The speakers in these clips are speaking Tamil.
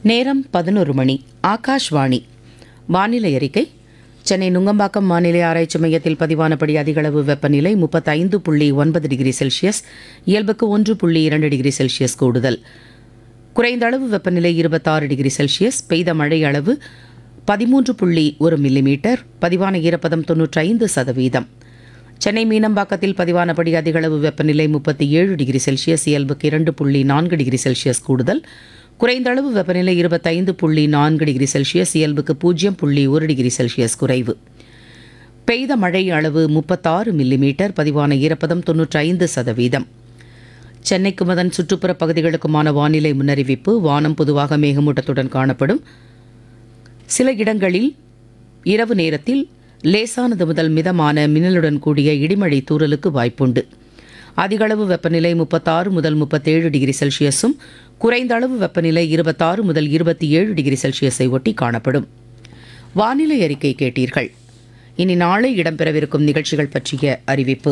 நேரம் பதினொரு மணி ஆகாஷ்வாணி வானிலை அறிக்கை சென்னை நுங்கம்பாக்கம் வானிலை ஆராய்ச்சி மையத்தில் பதிவானபடி அதிகளவு வெப்பநிலை முப்பத்தைந்து புள்ளி ஒன்பது டிகிரி செல்சியஸ் இயல்புக்கு ஒன்று புள்ளி இரண்டு டிகிரி செல்சியஸ் கூடுதல் குறைந்த அளவு வெப்பநிலை இருபத்தாறு டிகிரி செல்சியஸ் பெய்த மழை அளவு பதிமூன்று புள்ளி ஒரு மில்லிமீட்டர் பதிவான ஈரப்பதம் தொன்னூற்றைந்து சதவீதம் சென்னை மீனம்பாக்கத்தில் பதிவானபடி அதிகளவு வெப்பநிலை முப்பத்தி ஏழு டிகிரி செல்சியஸ் இயல்புக்கு இரண்டு புள்ளி நான்கு டிகிரி செல்சியஸ் கூடுதல் குறைந்த அளவு வெப்பநிலை இருபத்தைந்து புள்ளி நான்கு டிகிரி செல்சியஸ் இயல்புக்கு பூஜ்ஜியம் புள்ளி ஒரு டிகிரி செல்சியஸ் குறைவு பெய்த மழை அளவு முப்பத்தாறு மில்லிமீட்டர் பதிவான ஈரப்பதம் தொன்னூற்றைந்து சதவீதம் சென்னைக்கும் அதன் சுற்றுப்புற பகுதிகளுக்குமான வானிலை முன்னறிவிப்பு வானம் பொதுவாக மேகமூட்டத்துடன் காணப்படும் சில இடங்களில் இரவு நேரத்தில் லேசானது முதல் மிதமான மின்னலுடன் கூடிய இடிமழை தூறலுக்கு வாய்ப்புண்டு அதிகளவு வெப்பநிலை முப்பத்தாறு முதல் முப்பத்தேழு டிகிரி செல்சியஸும் குறைந்த அளவு வெப்பநிலை இருபத்தாறு முதல் இருபத்தி ஏழு டிகிரி செல்சியஸை ஒட்டி காணப்படும் வானிலை அறிக்கை கேட்டீர்கள் இனி நாளை இடம்பெறவிருக்கும் நிகழ்ச்சிகள் பற்றிய அறிவிப்பு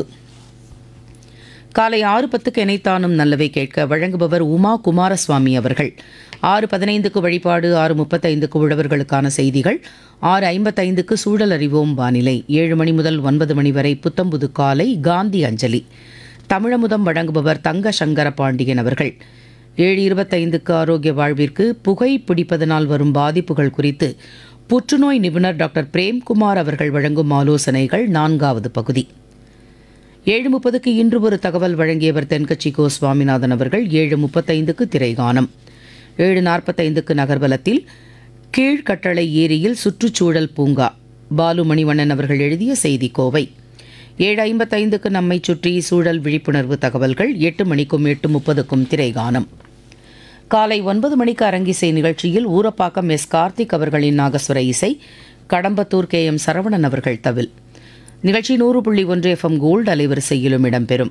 காலை ஆறு பத்துக்கு இணைத்தானும் நல்லவை கேட்க வழங்குபவர் உமா குமாரசுவாமி அவர்கள் ஆறு பதினைந்துக்கு வழிபாடு ஆறு முப்பத்தைந்துக்கு உழவர்களுக்கான செய்திகள் ஆறு ஐம்பத்தைந்துக்கு சூழல் அறிவோம் வானிலை ஏழு மணி முதல் ஒன்பது மணி வரை புத்தம்புது காலை காந்தி அஞ்சலி தமிழமுதம் வழங்குபவர் தங்க சங்கர பாண்டியன் அவர்கள் ஏழு இருபத்தைந்துக்கு ஆரோக்கிய வாழ்விற்கு புகை பிடிப்பதனால் வரும் பாதிப்புகள் குறித்து புற்றுநோய் நிபுணர் டாக்டர் பிரேம்குமார் அவர்கள் வழங்கும் ஆலோசனைகள் நான்காவது பகுதி ஏழு முப்பதுக்கு இன்று ஒரு தகவல் வழங்கியவர் தென்கட்சி கோ சுவாமிநாதன் அவர்கள் ஏழு முப்பத்தைந்துக்கு திரைகானம் ஏழு நாற்பத்தைந்துக்கு நகர்வலத்தில் கீழ்கட்டளை ஏரியில் சுற்றுச்சூழல் பூங்கா பாலு மணிவண்ணன் அவர்கள் எழுதிய செய்தி கோவை ஏழு ஐம்பத்தைந்துக்கு நம்மை சுற்றி சூழல் விழிப்புணர்வு தகவல்கள் எட்டு மணிக்கும் எட்டு முப்பதுக்கும் திரைகானம் காலை ஒன்பது மணிக்கு அரங்கிசை நிகழ்ச்சியில் ஊரப்பாக்கம் எஸ் கார்த்திக் அவர்களின் நாகஸ்வர இசை கடம்பத்தூர் கே எம் சரவணன் அவர்கள் தவில் நிகழ்ச்சி நூறு புள்ளி ஒன்று எஃப்எம் கோல்டு அலைவரிசையிலும் இடம்பெறும்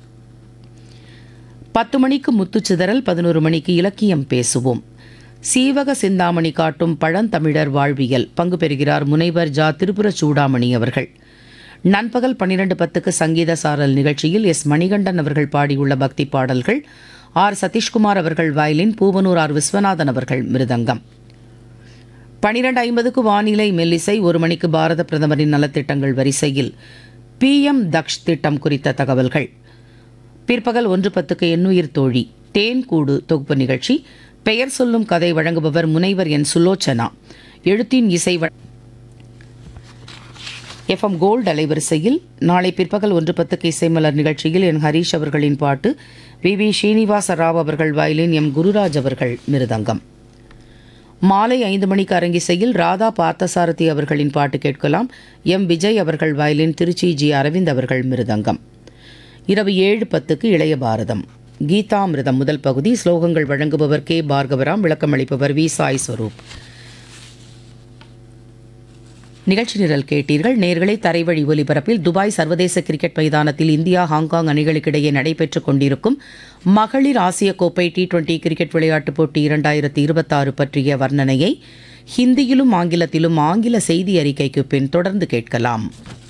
பத்து மணிக்கு முத்துச்சிதறல் பதினோரு மணிக்கு இலக்கியம் பேசுவோம் சீவக சிந்தாமணி காட்டும் பழந்தமிழர் வாழ்வியல் பங்கு பெறுகிறார் முனைவர் ஜா திரிபுர சூடாமணி அவர்கள் நண்பகல் பன்னிரண்டு பத்துக்கு சங்கீத சாரல் நிகழ்ச்சியில் எஸ் மணிகண்டன் அவர்கள் பாடியுள்ள பக்தி பாடல்கள் ஆர் சதீஷ்குமார் அவர்கள் வயலின் பூவனூர் ஆர் விஸ்வநாதன் அவர்கள் மிருதங்கம் பனிரெண்டு ஐம்பதுக்கு வானிலை மெல்லிசை ஒரு மணிக்கு பாரத பிரதமரின் நலத்திட்டங்கள் வரிசையில் பிஎம் தக்ஷ் திட்டம் குறித்த தகவல்கள் பிற்பகல் ஒன்று பத்துக்கு எண்ணுயிர் தோழி தேன் கூடு தொகுப்பு நிகழ்ச்சி பெயர் சொல்லும் கதை வழங்குபவர் முனைவர் என் சுலோச்சனா எழுத்தின் இசை வ- எஃப்எம் கோல்டு அலைவரிசையில் நாளை பிற்பகல் ஒன்று பத்துக்கு இசைமலர் நிகழ்ச்சியில் என் ஹரீஷ் அவர்களின் பாட்டு வி வி ஸ்ரீனிவாச ராவ் அவர்கள் வயலின் எம் குருராஜ் அவர்கள் மிருதங்கம் மாலை ஐந்து மணிக்கு அரங்கிசையில் ராதா பார்த்தசாரதி அவர்களின் பாட்டு கேட்கலாம் எம் விஜய் அவர்கள் வயலின் திருச்சி ஜி அரவிந்த் அவர்கள் மிருதங்கம் இரவு ஏழு பத்துக்கு இளைய பாரதம் கீதாமிர்தம் முதல் பகுதி ஸ்லோகங்கள் வழங்குபவர் கே பார்கவராம் விளக்கமளிப்பவர் வி சாய் ஸ்வரூப் நிகழ்ச்சி நிரல் கேட்டீர்கள் நேர்களை தரைவழி ஒலிபரப்பில் துபாய் சர்வதேச கிரிக்கெட் மைதானத்தில் இந்தியா ஹாங்காங் அணிகளுக்கிடையே நடைபெற்றுக் கொண்டிருக்கும் மகளிர் ஆசிய கோப்பை டி டுவெண்டி கிரிக்கெட் விளையாட்டுப் போட்டி இரண்டாயிரத்தி இருபத்தாறு பற்றிய வர்ணனையை ஹிந்தியிலும் ஆங்கிலத்திலும் ஆங்கில செய்தி அறிக்கைக்கு பின் தொடர்ந்து கேட்கலாம்